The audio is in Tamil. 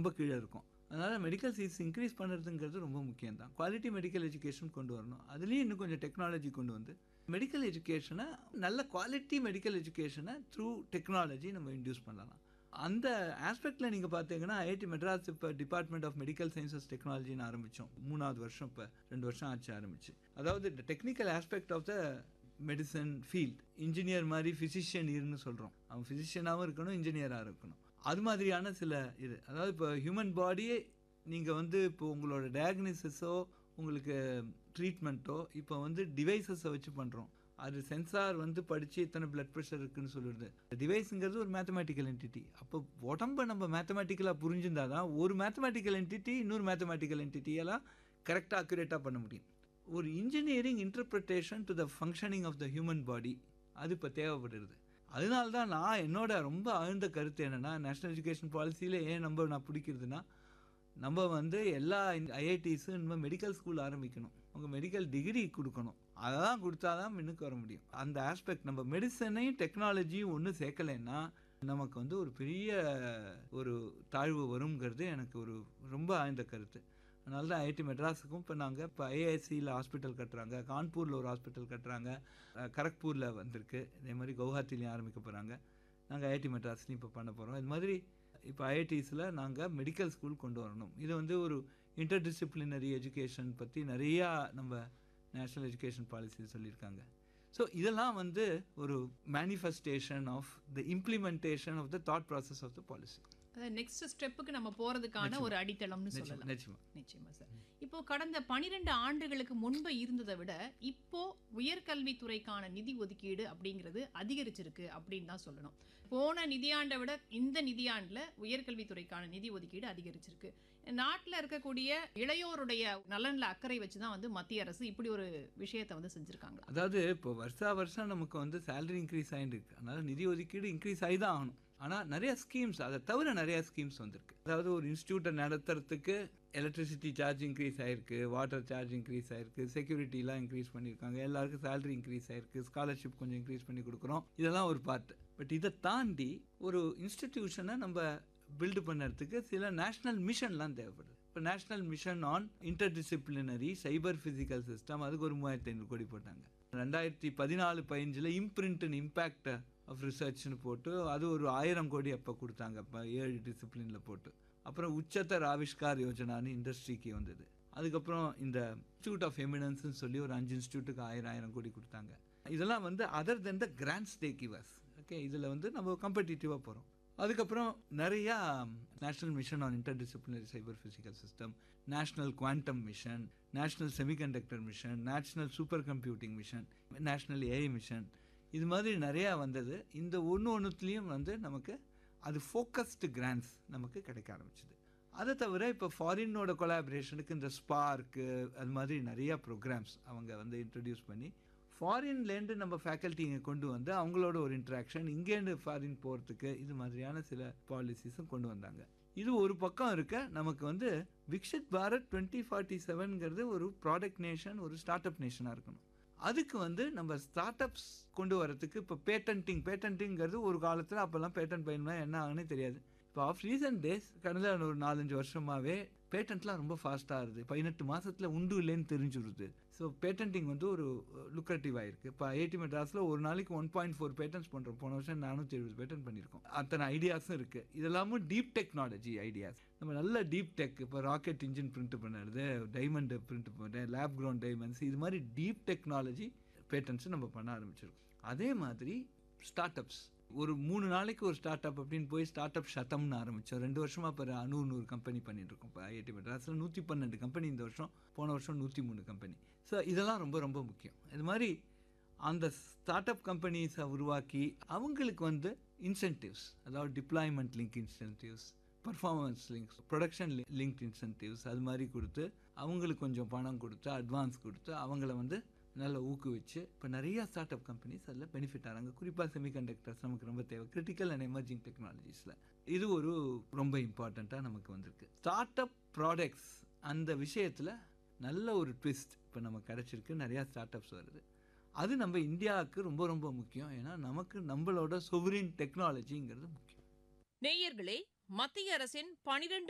ரொம்ப கீழே இருக்கும் அதனால் மெடிக்கல் சீட்ஸ் இன்க்ரீஸ் பண்ணுறதுங்கிறது ரொம்ப முக்கியம் தான் குவாலிட்டி மெடிக்கல் எஜுகேஷன் கொண்டு வரணும் அதுலேயும் இன்னும் கொஞ்சம் டெக்னாலஜி கொண்டு வந்து மெடிக்கல் எஜுகேஷனை நல்ல குவாலிட்டி மெடிக்கல் எஜுகேஷனை த்ரூ டெக்னாலஜி நம்ம இன்டியூஸ் பண்ணலாம் அந்த ஆஸ்பெக்டில் நீங்கள் பார்த்தீங்கன்னா ஐஐடி மெட்ராஸ் இப்போ டிபார்ட்மெண்ட் ஆஃப் மெடிக்கல் சயின்சஸ் டெக்னாலஜின்னு ஆரம்பித்தோம் மூணாவது வருஷம் இப்போ ரெண்டு வருஷம் ஆச்சு ஆரம்பிச்சு அதாவது இந்த technical aspect of the medicine field engineer மாதிரி ஃபிசிஷியன் இருன்னு சொல்கிறோம் அவன் ஃபிசிஷியனாகவும் இருக்கணும் இன்ஜினியராக இருக்கணும் அது மாதிரியான சில இது அதாவது இப்போ ஹியூமன் பாடியே நீங்கள் வந்து இப்போ உங்களோட டயக்னிசிஸோ உங்களுக்கு ட்ரீட்மெண்ட்டோ இப்போ வந்து டிவைசஸை வச்சு பண்ணுறோம் அது சென்சார் வந்து படித்து இத்தனை பிளட் ப்ரெஷர் இருக்குன்னு சொல்லிடுது டிவைஸுங்கிறது ஒரு மேத்தமேட்டிக்கல் என்டிட்டி அப்போ உடம்ப நம்ம மேத்தமேட்டிக்கலாக புரிஞ்சிருந்தா தான் ஒரு மேத்தமேட்டிக்கல் என்டிட்டி இன்னொரு மேத்தமேட்டிக்கல் என்டிட்டியெல்லாம் கரெக்டாக அக்யூரேட்டாக பண்ண முடியும் ஒரு engineering interpretation to the functioning of the human body அது இப்போ தேவைப்படுது அதனால தான் நான் என்னோட ரொம்ப ஆழ்ந்த கருத்து என்னென்னா நேஷ்னல் எஜுகேஷன் பாலிசியில் ஏன் நம்ம நான் பிடிக்கிறதுனா நம்ம வந்து எல்லா ஐஐடிஸும் இனிமேல் மெடிக்கல் ஸ்கூல் ஆரம்பிக்கணும் உங்கள் மெடிக்கல் டிகிரி கொடுக்கணும் அதை தான் கொடுத்தா தான் முன்னுக்கு வர முடியும் அந்த ஆஸ்பெக்ட் நம்ம மெடிசனையும் டெக்னாலஜியும் ஒன்றும் சேர்க்கலைன்னா நமக்கு வந்து ஒரு பெரிய ஒரு தாழ்வு வருங்கிறது எனக்கு ஒரு ரொம்ப ஆழ்ந்த கருத்து அதனால தான் ஐஐடி மெட்ராஸுக்கும் இப்போ நாங்கள் இப்போ ஐஐசியில் ஹாஸ்பிட்டல் கட்டுறாங்க கான்பூரில் ஒரு ஹாஸ்பிட்டல் கட்டுறாங்க அஹ் கரக்பூரில் வந்திருக்கு இதே மாதிரி கவுஹாத்திலையும் ஆரம்பிக்க போகிறாங்க நாங்கள் ஐஐடி மெட்ராஸ்லையும் இப்போ பண்ண போகிறோம் இது மாதிரி இப்போ ஐஐடிஸில் நாங்கள் மெடிக்கல் ஸ்கூல் கொண்டு வரணும் இது வந்து ஒரு இன்டர்டிசிப்ளினரி எஜுகேஷன் பற்றி நிறையா நம்ம நேஷ்னல் எஜுகேஷன் பாலிசி சொல்லியிருக்காங்க ஸோ இதெல்லாம் வந்து ஒரு manifestation of the implementation of the thought process of the policy next ஸ்டெப்புக்கு நம்ம போறதுக்கான ஒரு அடித்தளம்னு சொல்லலாம் நிச்சயமா நிச்சயமா சார் இப்போ கடந்த பனிரெண்டு ஆண்டுகளுக்கு முன்பு இருந்ததை விட இப்போ உயர்கல்வித்துறைக்கான நிதி ஒதுக்கீடு அப்படிங்கிறது அதிகரிச்சிருக்கு அப்படின்னு தான் சொல்லணும் போன நிதியாண்டை விட இந்த நிதியாண்டில் உயர்கல்வித்துறைக்கான நிதி ஒதுக்கீடு அதிகரிச்சிருக்கு நாட்டில் இருக்கக்கூடிய இளையோருடைய நலனில் அக்கறை வச்சு தான் வந்து மத்திய அரசு இப்படி ஒரு விஷயத்தை வந்து செஞ்சுருக்காங்க அதாவது இப்போ வருஷா வருஷம் நமக்கு வந்து சேலரி இன்க்ரீஸ் ஆகிட்டு இருக்கு அதனால நிதி ஒதுக்கீடு இன்க்ரீஸ் ஆகி தான் ஆகணும் ஆனால் நிறைய ஸ்கீம்ஸ் அதை தவிர நிறைய ஸ்கீம்ஸ் வந்திருக்கு அதாவது ஒரு இன்ஸ்டியூட்டை நடத்துறதுக்கு எலக்ட்ரிசிட்டி சார்ஜ் இன்க்ரீஸ் ஆயிருக்கு வாட்டர் சார்ஜ் இன்க்ரீஸ் ஆயிருக்கு செக்யூரிட்டிலாம் இன்க்ரீஸ் பண்ணியிருக்காங்க எல்லாருக்கும் சேலரி இன்க்ரீஸ் ஆயிருக்கு ஸ்காலர்ஷிப் கொஞ்சம் இன்க்ரீஸ் பண்ணி கொடுக்குறோம் இதெல்லாம் ஒரு பார்ட் பட் இதை தாண்டி ஒரு இன்ஸ்டிடியூஷனை நம்ம பில்டு பண்ணுறதுக்கு சில நேஷ்னல் மிஷன்லாம் தேவைப்படுது இப்போ national mission on interdisciplinary cyber physical system அதுக்கு ஒரு மூவாயிரத்தி ஐநூறு கோடி போட்டாங்க ரெண்டாயிரத்தி பதினாலு பதினஞ்சில் இம்ப்ரிண்ட் அண்ட் இம்பேக்ட் ஆஃப் ரிசர்ச்னு போட்டு அது ஒரு ஆயிரம் கோடி அப்போ கொடுத்தாங்க இப்போ ஏழு டிசிப்ளினில் போட்டு அப்புறம் உச்சத்தர் ஆவிஷ்கார் யோஜனான்னு இண்டஸ்ட்ரிக்கு வந்தது அதுக்கப்புறம் இந்த இன்ஸ்டியூட் ஆஃப் எமினன்ஸ்னு சொல்லி ஒரு அஞ்சு இன்ஸ்டியூட்டுக்கு ஆயிரம் ஆயிரம் கோடி கொடுத்தாங்க இதெல்லாம் வந்து other than the grants they give us okay இதில் வந்து நம்ம காம்படிட்டிவாக போகிறோம் அதுக்கப்புறம் நிறையா national mission on interdisciplinary cyber physical system national quantum mission national semiconductor mission national super computing mission national AI mission இது மாதிரி நிறையா வந்தது இந்த ஒன்று ஒன்றுத்துலேயும் வந்து நமக்கு அது ஃபோக்கஸ்டு கிராண்ட்ஸ் நமக்கு கிடைக்க ஆரம்பிச்சுது அதை தவிர இப்போ ஃபாரினோட கொலாபரேஷனுக்கு இந்த ஸ்பார்க்கு அது மாதிரி நிறையா ப்ரோக்ராம்ஸ் அவங்க வந்து இன்ட்ரடியூஸ் பண்ணி ஃபாரின்லேருந்து நம்ம ஃபேக்கல்ட்டி இங்கே கொண்டு வந்து அவங்களோட ஒரு இன்ட்ராக்ஷன் இங்கேருந்து ஃபாரின் போகிறதுக்கு இது மாதிரியான சில பாலிசிஸும் கொண்டு வந்தாங்க இது ஒரு பக்கம் இருக்க நமக்கு வந்து விக்ஷித் பாரத் டுவெண்ட்டி ஃபார்ட்டி செவன்கிறது ஒரு ப்ராடக்ட் நேஷன் ஒரு ஸ்டார்ட் அப் நேஷனாக இருக்கணும் அதுக்கு வந்து நம்ம ஸ்டார்ட் அப்ஸ் கொண்டு வரதுக்கு இப்போ பேட்டன்ட்டிங் பேட்டன்ட்டிங்கிறது ஒரு காலத்தில் அப்போல்லாம் பேட்டன் பயன்னா என்ன ஆகுன்னு தெரியாது இப்போ ஆஃப் ரீசன்ட் டேஸ் கடந்த ஒரு நாலஞ்சு வருஷமாகவே பேட்டன்ட்லாம் ரொம்ப ஃபாஸ்ட்டாக ஆகுது பதினெட்டு மாதத்தில் உண்டு இல்லைன்னு தெரிஞ்சுருது ஸோ பேட்டன்ட்டிங் வந்து ஒரு லுக்ரேட்டிவ் ஆயிருக்கு இப்போ ஐஐடி மெட்ராஸில் ஒரு நாளைக்கு ஒன் பாயிண்ட் ஃபோர் பேட்டன்ஸ் பண்ணுறோம் போன வருஷம் நானூற்றி எழுபது பேட்டன் பண்ணியிருக்கோம் அத்தனை ஐடியாஸும் இருக்குது இதெல்லாமும் டீப் டெக்னாலஜி ஐடியாஸ் நம்ம நல்ல டீப் டெக் இப்போ ராக்கெட் இன்ஜின் பிரிண்ட் பண்ணுறது டைமண்ட் பிரிண்ட் பண்ணுறது லேப் க்ரௌண்ட் டைமண்ட்ஸ் இது மாதிரி டீப் டெக்னாலஜி பேட்டன்ஸும் நம்ம பண்ண ஆரம்பிச்சிருக்கோம் அதே மாதிரி ஸ்டார்ட் அப்ஸ் ஒரு மூணு நாளைக்கு ஒரு ஸ்டார்ட் அப் அப்படின்னு போய் ஸ்டார்ட் அப் சதம்னு ஆரம்பித்தோம் ரெண்டு வருஷமாக இப்போ நூறு நூறு கம்பெனி பண்ணிட்டு இருக்கோம் இப்போ ஐஐடி மெட்ராஸில் நூற்றி பன்னெண்டு கம்பெனி இந்த வருஷம் போன வருஷம் நூற்றி மூணு கம்பெனி ஸோ இதெல்லாம் ரொம்ப ரொம்ப முக்கியம் இது மாதிரி அந்த ஸ்டார்ட் அப் கம்பெனிஸை உருவாக்கி அவங்களுக்கு வந்து இன்சென்டிவ்ஸ் அதாவது deployment link incentives performance links production link incentives அது மாதிரி கொடுத்து அவங்களுக்கு கொஞ்சம் பணம் கொடுத்து அட்வான்ஸ் கொடுத்து அவங்கள வந்து நல்லா ஊக்குவிச்சு இப்போ நிறைய ஸ்டார்ட் அப் கம்பெனிஸ் அதில் பெனிஃபிட் ஆகிறாங்க குறிப்பாக செமிகண்டக்டர்ஸ் நமக்கு ரொம்ப தேவை கிரிட்டிக்கல் அண்ட் எமர்ஜிங் டெக்னாலஜிஸில் இது ஒரு ரொம்ப இம்பார்ட்டண்ட்டாக நமக்கு வந்திருக்கு ஸ்டார்ட் அப் ப்ராடக்ட்ஸ் அந்த விஷயத்தில் நல்ல ஒரு ட்விஸ்ட் இப்போ நமக்கு கிடச்சிருக்கு நிறையா ஸ்டார்ட் அப்ஸ் வருது அது நம்ம இந்தியாவுக்கு ரொம்ப ரொம்ப முக்கியம் ஏன்னா நமக்கு நம்மளோட சொவரின் டெக்னாலஜிங்கிறது முக்கியம் நேயர்களே மத்திய அரசின் பனிரெண்டு